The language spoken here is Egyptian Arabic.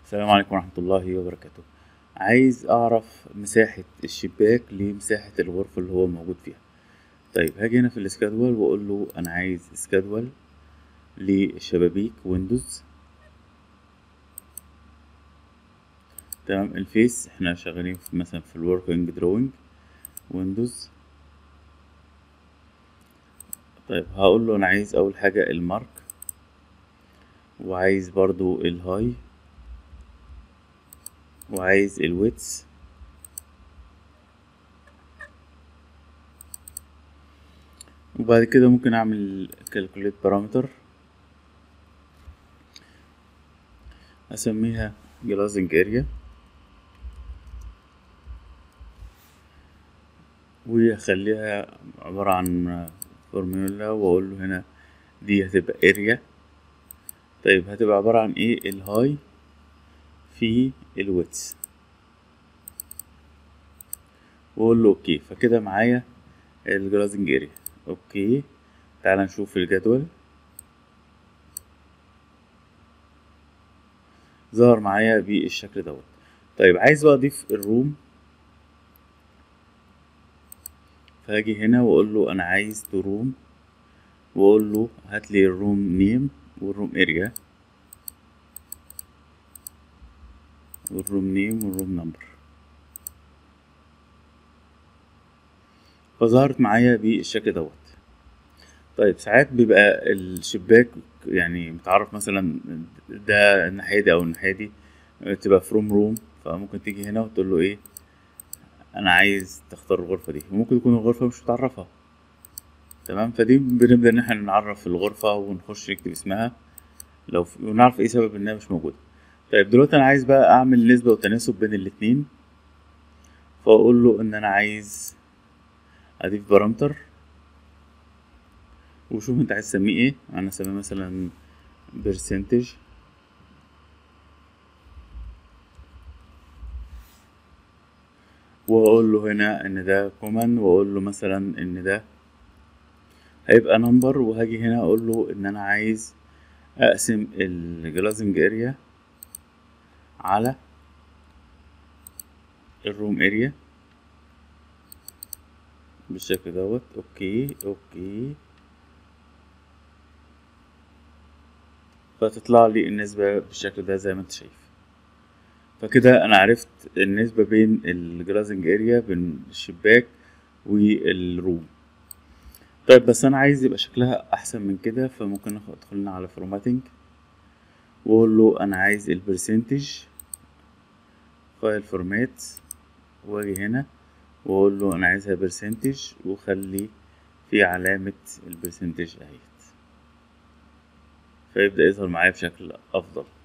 السلام عليكم ورحمة الله وبركاته عايز أعرف مساحة الشباك لمساحة الغرفة اللي هو موجود فيها طيب هاجي هنا في السكادول وأقول له أنا عايز سكادول للشبابيك ويندوز تمام الفيس احنا شغالين في مثلا في الوركينج دروينج ويندوز طيب هقول له أنا عايز أول حاجة المارك وعايز برضو الهاي وعايز الويتس وبعد كده ممكن اعمل كالكوليت بارامتر اسميها جلازنج اريا واخليها عبارة عن فورمولا واقول له هنا دي هتبقى اريا طيب هتبقى عبارة عن ايه الهاي في الويتس واقول له اوكي فكده معايا الجلازنج اريا اوكي تعال نشوف الجدول ظهر معايا بالشكل دوت طيب عايز بقى اضيف الروم فهاجي هنا واقول له انا عايز تو روم واقول له هات لي الروم نيم والروم اريا والروم نيم والروم نمبر فظهرت معايا بالشكل دوت طيب ساعات بيبقى الشباك يعني متعرف مثلا ده الناحية دي أو الناحية دي تبقى فروم روم فممكن تيجي هنا وتقول له إيه أنا عايز تختار الغرفة دي وممكن تكون الغرفة مش متعرفة تمام فدي بنبدأ إن احنا نعرف الغرفة ونخش نكتب اسمها لو في... ونعرف إيه سبب إنها مش موجودة طيب دلوقتي أنا عايز بقى أعمل نسبة وتناسب بين الاتنين فأقول له إن أنا عايز أضيف بارامتر وشوف انت عايز تسميه ايه انا اسميه مثلا برسنتج واقول له هنا ان ده كومن واقول له مثلا ان ده هيبقى نمبر وهاجي هنا اقول له ان انا عايز اقسم الجلازنج اريا على الروم اريا بالشكل دوت اوكي اوكي فتطلع لي النسبة بالشكل ده زي ما انت شايف فكده انا عرفت النسبة بين الجلازنج اريا بين الشباك والروم طيب بس انا عايز يبقى شكلها احسن من كده فممكن ادخلنا على فورماتنج واقول له انا عايز البرسنتج فايل فورمات واجي هنا واقول له انا عايزها برسنتج وخلي في علامة البرسنتج اهيت فيبدأ يظهر معايا بشكل أفضل